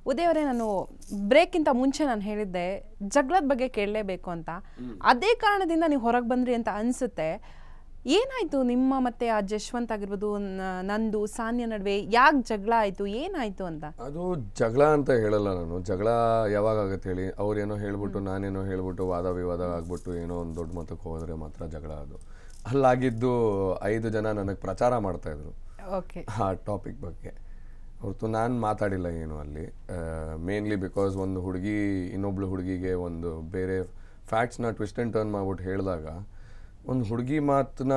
ಉದಯ್ ಅವರೇ ನಾನು ಬ್ರೇಕ್ಗಿಂತ ಮುಂಚೆ ನಾನು ಹೇಳಿದ್ದೆ ಜಗಳದ ಬಗ್ಗೆ ಕೇಳಲೇಬೇಕು ಅಂತ ಅದೇ ಕಾರಣದಿಂದ ನೀವು ಹೊರಗೆ ಬಂದ್ರಿ ಅಂತ ಅನಿಸುತ್ತೆ ಏನಾಯ್ತು ನಿಮ್ಮ ಮತ್ತೆ ಆ ಜಶ್ವಂತ್ ಆಗಿರ್ಬೋದು ನ- ನಂದು ಸಾನ್ಯ ನಡುವೆ ಯಾಕೆ ಜಗಳ ಆಯ್ತು ಏನಾಯ್ತು ಅಂತ ಅದು ಜಗಳ ಅಂತ ಹೇಳಲ್ಲ ನಾನು ಜಗಳ ಯಾವಾಗ ಆಗತ್ತೆ ಹೇಳಿ ಅವ್ರೇನೋ ಹೇಳ್ಬಿಟ್ಟು ನಾನೇನೋ ಹೇಳ್ಬಿಟ್ಟು ವಾದ ವಿವಾದ ಆಗ್ಬಿಟ್ಟು ಏನೋ ಒಂದು ದೊಡ್ಡ ಮತಕ್ಕೆ ಹೋದ್ರೆ ಮಾತ್ರ ಜಗಳ ಅದು ಅಲ್ಲಾಗಿದ್ದು ಐದು ಜನ ನನಗೆ ಪ್ರಚಾರ ಮಾಡ್ತಾ ಇದ್ರು ಓಕೆ ಆ ಟಾಪಿಕ್ ಬಗ್ಗೆ ಹೊರತು ನಾನು ಮಾತಾಡಿಲ್ಲ ಏನು ಅಲ್ಲಿ ಮೇನ್ಲಿ ಬಿಕಾಸ್ ಒಂದು ಹುಡುಗಿ ಇನ್ನೊಬ್ಳು ಹುಡುಗಿಗೆ ಒಂದು ಬೇರೆ ಫ್ಯಾಕ್ಟ್ಸ್ನ ಟ್ವಿಸ್ಟ್ ಆ್ಯಂಡ್ ಟರ್ನ್ ಮಾಡ್ಬಿಟ್ಟು ಹೇಳಿದಾಗ ಒಂದು ಹುಡುಗಿ ಮಾತನ್ನ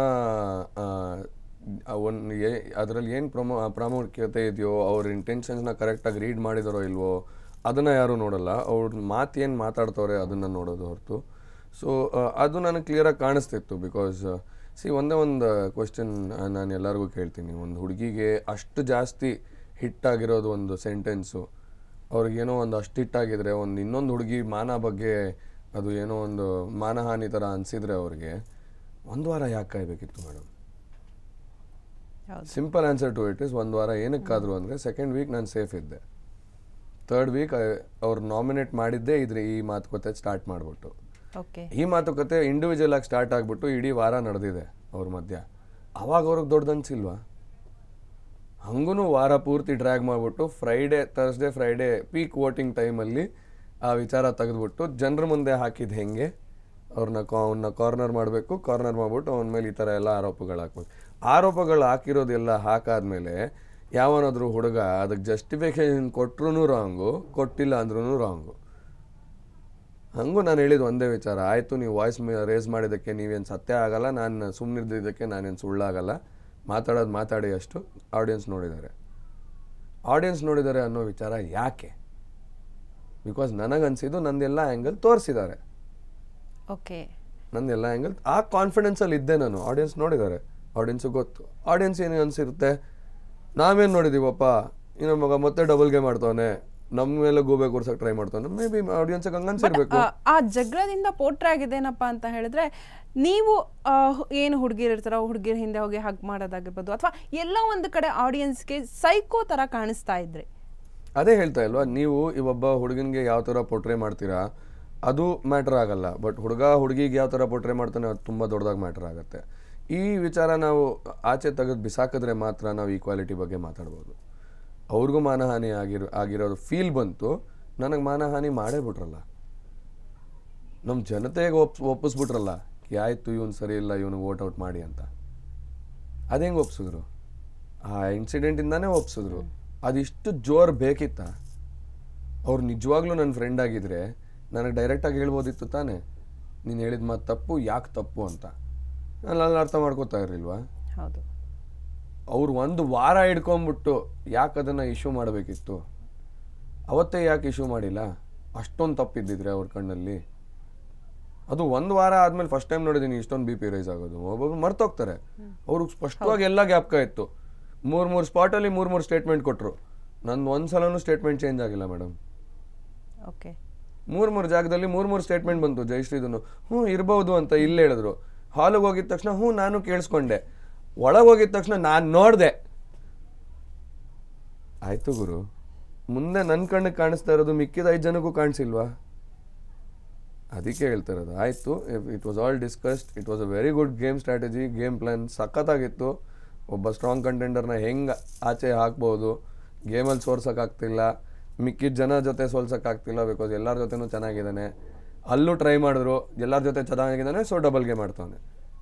ಒಂದು ಅದರಲ್ಲಿ ಏನು ಪ್ರಮೋ ಪ್ರಾಮುಖ್ಯತೆ ಇದೆಯೋ ಅವ್ರ ಇಂಟೆನ್ಷನ್ಸ್ನ ಕರೆಕ್ಟಾಗಿ ರೀಡ್ ಮಾಡಿದಾರೋ ಇಲ್ವೋ ಅದನ್ನು ಯಾರೂ ನೋಡಲ್ಲ ಅವ್ರ ಮಾತು ಏನು ಮಾತಾಡ್ತವ್ರೆ ಅದನ್ನು ನೋಡೋದು ಹೊರತು ಸೊ ಅದು ನನಗೆ ಕ್ಲಿಯರಾಗಿ ಕಾಣಿಸ್ತಿತ್ತು ಬಿಕಾಸ್ ಸಿ ಒಂದೇ ಒಂದು ಕ್ವಶನ್ ನಾನು ಎಲ್ಲರಿಗೂ ಕೇಳ್ತೀನಿ ಒಂದು ಹುಡುಗಿಗೆ ಅಷ್ಟು ಜಾಸ್ತಿ ಹಿಟ್ ಆಗಿರೋದು ಒಂದು ಸೆಂಟೆನ್ಸು ಅವ್ರಿಗೇನೋ ಒಂದು ಅಷ್ಟು ಹಿಟ್ಟಾಗಿದ್ರೆ ಒಂದು ಇನ್ನೊಂದು ಹುಡುಗಿ ಮಾನ ಬಗ್ಗೆ ಅದು ಏನೋ ಒಂದು ಮಾನಹಾನಿ ಥರ ಅನಿಸಿದ್ರೆ ಅವ್ರಿಗೆ ಒಂದು ವಾರ ಯಾಕೆ ಕಾಯ್ಬೇಕಿತ್ತು ಮೇಡಮ್ ಹೌದು simple answer to it is ಒಂದು ವಾರ ಏನಕ್ಕಾದ್ರು ಅಂದರೆ ಸೆಕೆಂಡ್ ವೀಕ್ ನಾನು ಸೇಫ್ ಇದ್ದೆ ಥರ್ಡ್ ವೀಕ್ ಅವ್ರು ನಾಮಿನೇಟ್ ಮಾಡಿದ್ದೇ ಇದ್ರೆ ಈ ಮಾತುಕತೆ ಸ್ಟಾರ್ಟ್ ಮಾಡಿಬಿಟ್ಟು ಓಕೆ ಈ ಮಾತುಕತೆ ಇಂಡಿವಿಜುವಲ್ ಆಗಿ ಸ್ಟಾರ್ಟ್ ಆಗಿಬಿಟ್ಟು ಇಡೀ ವಾರ ನಡೆದಿದೆ ಅವ್ರ ಮಧ್ಯ ಅವಾಗ ಅವ್ರಿಗೆ ದೊಡ್ಡದು ಅನ್ಸಿಲ್ವಾ ಹಂಗೂ ವಾರ ಪೂರ್ತಿ ಡ್ರ್ಯಾಗ್ ಮಾಡಿಬಿಟ್ಟು Friday Thursday Friday peak voting ಟೈಮಲ್ಲಿ ಆ ವಿಚಾರ ತೆಗೆದ್ಬಿಟ್ಟು ಜನರ ಮುಂದೆ ಹಾಕಿದ್ದು ಹೆಂಗೆ ಅವ್ರನ್ನ ಕಾ ಅವ್ರನ್ನ ಕಾರ್ನರ್ ಮಾಡಬೇಕು ಕಾರ್ನರ್ ಮಾಡ್ಬಿಟ್ಟು ಅವನ ಮೇಲೆ ಈ ಥರ ಎಲ್ಲ ಆರೋಪಗಳು ಹಾಕ್ಬೇಕು ಆರೋಪಗಳು ಹಾಕಿರೋದೆಲ್ಲ ಹಾಕಾದ್ಮೇಲೆ ಯಾವನಾದ್ರೂ ಹುಡುಗ ಅದಕ್ಕೆ ಜಸ್ಟಿಫಿಕೇಶನ್ ಕೊಟ್ರೂ ರಾಂಗು ಕೊಟ್ಟಿಲ್ಲ ಅಂದ್ರೂ ರಾಂಗು ಹಂಗೂ ನಾನು ಹೇಳಿದ್ದು ಒಂದೇ ವಿಚಾರ ಆಯಿತು ನೀವು ವಾಯ್ಸ್ ರೇಸ್ ಮಾಡಿದ್ದಕ್ಕೆ ನೀವೇನು ಸತ್ಯ ಆಗಲ್ಲ ನಾನು ಸುಮ್ಮನಿದ್ದಕ್ಕೆ ನಾನೇನು ಸುಳ್ಳಾಗಲ್ಲ ಮಾತಾಡೋದು ಮಾತಾಡಿ ಅಷ್ಟು ಆಡಿಯನ್ಸ್ ನೋಡಿದ್ದಾರೆ ಆಡಿಯನ್ಸ್ ನೋಡಿದ್ದಾರೆ ಅನ್ನೋ ವಿಚಾರ ಯಾಕೆ ಬಿಕಾಸ್ ನನಗನ್ಸಿದ್ದು ನಂದೆಲ್ಲ ಆ್ಯಂಗಲ್ ತೋರಿಸಿದ್ದಾರೆ ಓಕೆ ನಂದೆಲ್ಲ ಆ್ಯಂಗಲ್ ಆ ಕಾನ್ಫಿಡೆನ್ಸಲ್ಲಿ ಇದ್ದೆ ನಾನು ಆಡಿಯನ್ಸ್ ನೋಡಿದ್ದಾರೆ ಆಡಿಯನ್ಸಿಗೆ ಗೊತ್ತು ಆಡಿಯನ್ಸ್ ಏನು ಅನಿಸಿರುತ್ತೆ ನಾವೇನು ನೋಡಿದ್ದೀವಪ್ಪ ಇನ್ನು ಮಗ ಮತ್ತೆ ಡಬಲ್ ಗೇಮ್ ಮಾಡ್ತಾವನೆ ನಮ್ಮ ಮೇಲೆ ಗೂಬೆ ಕೂರ್ಸಕ್ಕೆ ಟ್ರೈ ಮಾಡ್ತಾನೆ ಮೇ ಬಿ ಆಡಿಯನ್ಸಿಗೆ ಹಂಗೆ ಅನ್ಸಿರ್ಬೇಕು ಆ- ಆ ಜಗಳದಿಂದ ಪೋಟ್ರೆ ಆಗಿದ್ದೇನಪ್ಪ ಅಂತ ಹೇಳಿದ್ರೆ ನೀವು ಆ, ಹು- ಏನು ಹುಡುಗಿರು ಇರ್ತಾರೋ ಹುಡುಗಿರ ಹಿಂದೆ ಹೋಗಿ ಹಗ್ ಮಾಡೋದಾಗಿರ್ಬೋದು ಅಥವಾ ಎಲ್ಲೋ ಒಂದು ಕಡೆ ಆಡಿಯನ್ಸ್ಗೆ ಸೈಕೋ ತರ ಕಾಣಿಸ್ತಾ ಇದ್ರಿ ಅದೇ ಹೇಳ್ತಾ ಇಲ್ವಾ ನೀವು ಈ ಒಬ್ಬ ಹುಡುಗನಿಗೆ ಯಾವ ಥರ ಪೋಟ್ರೆ ಮಾಡ್ತೀರಾ ಅದು ಮ್ಯಾಟ್ರ್ ಆಗಲ್ಲ ಬಟ್ ಹುಡುಗ ಹುಡುಗಿಗೆ ಯಾವ ಥರ ಪೋಟ್ರೆ ಮಾಡ್ತಾನೆ ಅದು ತುಂಬ ದೊಡ್ಡದಾಗಿ ಮ್ಯಾಟ್ರ್ ಆಗುತ್ತೆ ಈ ವಿಚಾರ ನಾವು ಆಚೆ ತೆಗೆದು ಬಿಸಾಕಿದ್ರೆ ಮಾತ್ರ ನಾವು ಈಕ್ವಾಲಿಟಿ ಬಗ್ಗೆ ಮಾತಾಡ್ಬೋದು ಅವ್ರಿಗೂ ಮಾನಹಾನಿ ಆಗಿರೋ ಆಗಿರೋದು ಫೀಲ್ ಬಂತು ನನಗೆ ಮಾನಹಾನಿ ಮಾಡೇ ಬಿಟ್ರಲ್ಲ ನಮ್ಮ ಜನತೆಗೆ ಒಪ್ಸ್ ಒಪ್ಪಿಸ್ಬಿಟ್ರಲ್ಲ ಆಯ್ತು ಇವನು ಸರಿ ಇಲ್ಲ ಇವನಿಗೆ ವೋಟ್ ಔಟ್ ಮಾಡಿ ಅಂತ ಅದೇಂಗೆ ಒಪ್ಸಿದ್ರು ಆ ಇನ್ಸಿಡೆಂಟಿಂದಾನೇ ಒಪ್ಸಿದ್ರು ಅದಿಷ್ಟು ಜೋರ್ ಬೇಕಿತ್ತ ಅವ್ರು ನಿಜವಾಗ್ಲೂ ನನ್ನ ಫ್ರೆಂಡ್ ಆಗಿದ್ರೆ ನನಗೆ ಡೈರೆಕ್ಟಾಗಿ ಹೇಳ್ಬೋದಿತ್ತು ತಾನೇ ನೀನು ಹೇಳಿದ ಮಾತು ತಪ್ಪು ಯಾಕೆ ತಪ್ಪು ಅಂತ ನಾನು ಅಲ್ಲಿ ಅರ್ಥ ಮಾಡ್ಕೋತಾ ಇರಲಿಲ್ವಾ ಹೌದು ಅವ್ರು ಒಂದು ವಾರ ಹಿಡ್ಕೊಂಬಿಟ್ಟು ಯಾಕೆ ಅದನ್ನು ಇಶ್ಯೂ ಮಾಡಬೇಕಿತ್ತು ಅವತ್ತೇ ಯಾಕೆ ಇಶ್ಯೂ ಮಾಡಿಲ್ಲ ಅಷ್ಟೊಂದು ತಪ್ಪಿದ್ದಿದ್ರೆ ಅವ್ರ ಕಣ್ಣಲ್ಲಿ ಅದು ಒಂದು ವಾರ ಆದ್ಮೇಲೆ ಫಸ್ಟ್ ಟೈಮ್ ನೋಡಿದ್ದೀನಿ ಇಷ್ಟೊಂದು ಬಿ ಪಿ ರೈಸ್ ಆಗೋದು ಒಬ್ಬೊಬ್ರು ಮರ್ತೋಗ್ತಾರೆ ಅವ್ರಿಗೆ ಸ್ಪಷ್ಟವಾಗಿ ಎಲ್ಲ ಜ್ಞಾಪಕ ಇತ್ತು ಮೂರು ಮೂರು ಸ್ಪಾಟಲ್ಲಿ ಮೂರು ಮೂರು ಸ್ಟೇಟ್ಮೆಂಟ್ ಕೊಟ್ಟರು ನಂದು ಒಂದು ಸಲನೂ ಸ್ಟೇಟ್ಮೆಂಟ್ ಚೇಂಜ್ ಆಗಿಲ್ಲ ಮೇಡಮ್ ಓಕೆ ಮೂರು ಮೂರು ಜಾಗದಲ್ಲಿ ಮೂರು ಮೂರು ಸ್ಟೇಟ್ಮೆಂಟ್ ಬಂತು ಜಯಶ್ರೀದನ್ನು ಹ್ಞೂ ಇರ್ಬೋದು ಅಂತ ಇಲ್ಲಿ ಹೇಳಿದ್ರು ಹಾಲಿಗೆ ಹೋಗಿದ ತಕ್ಷಣ ಹ್ಞೂ ನಾನು ಕೇಳಿಸ್ಕೊಂಡೆ ಒಳಗೆ ಹೋಗಿದ ತಕ್ಷಣ ನಾನು ನೋಡಿದೆ ಆಯ್ತು ಗುರು ಮುಂದೆ ನನ್ನ ಕಣ್ಣಿಗೆ ಕಾಣಿಸ್ತಾ ಇರೋದು ಮಿಕ್ಕಿದ ಐದು ಜನಕ್ಕೂ ಕಾಣಿಸಿಲ್ವಾ ಅದಕ್ಕೆ ಹೇಳ್ತಾ ಇರೋದು ಆಯಿತು it was all discussed it was a very good game strategy game plan ಸಖತ್ತಾಗಿತ್ತು ಒಬ್ಬ ಸ್ಟ್ರಾಂಗ್ ಕಂಟೆಂಡರ್ನ ಹೆಂಗೆ ಆಚೆ ಹಾಕ್ಬೋದು ಗೇಮಲ್ಲಿ ಸೋರ್ಸೋಕ್ಕಾಗ್ತಿಲ್ಲ ಮಿಕ್ಕಿದ ಜನ ಜೊತೆ ಸೋಲ್ಸೋಕ್ಕಾಗ್ತಿಲ್ಲ ಬಿಕಾಸ್ ಎಲ್ಲರ ಜೊತೆನೂ ಚೆನ್ನಾಗಿದ್ದಾನೆ ಅಲ್ಲೂ ಟ್ರೈ ಮಾಡಿದ್ರು ಎಲ್ಲರ ಜೊತೆ ಚೆನ್ನಾಗಿದ್ದಾನೆ ಸೊ ಡಬಲ್ ಗೇಮ್ ಆಡ್ತಾನೆ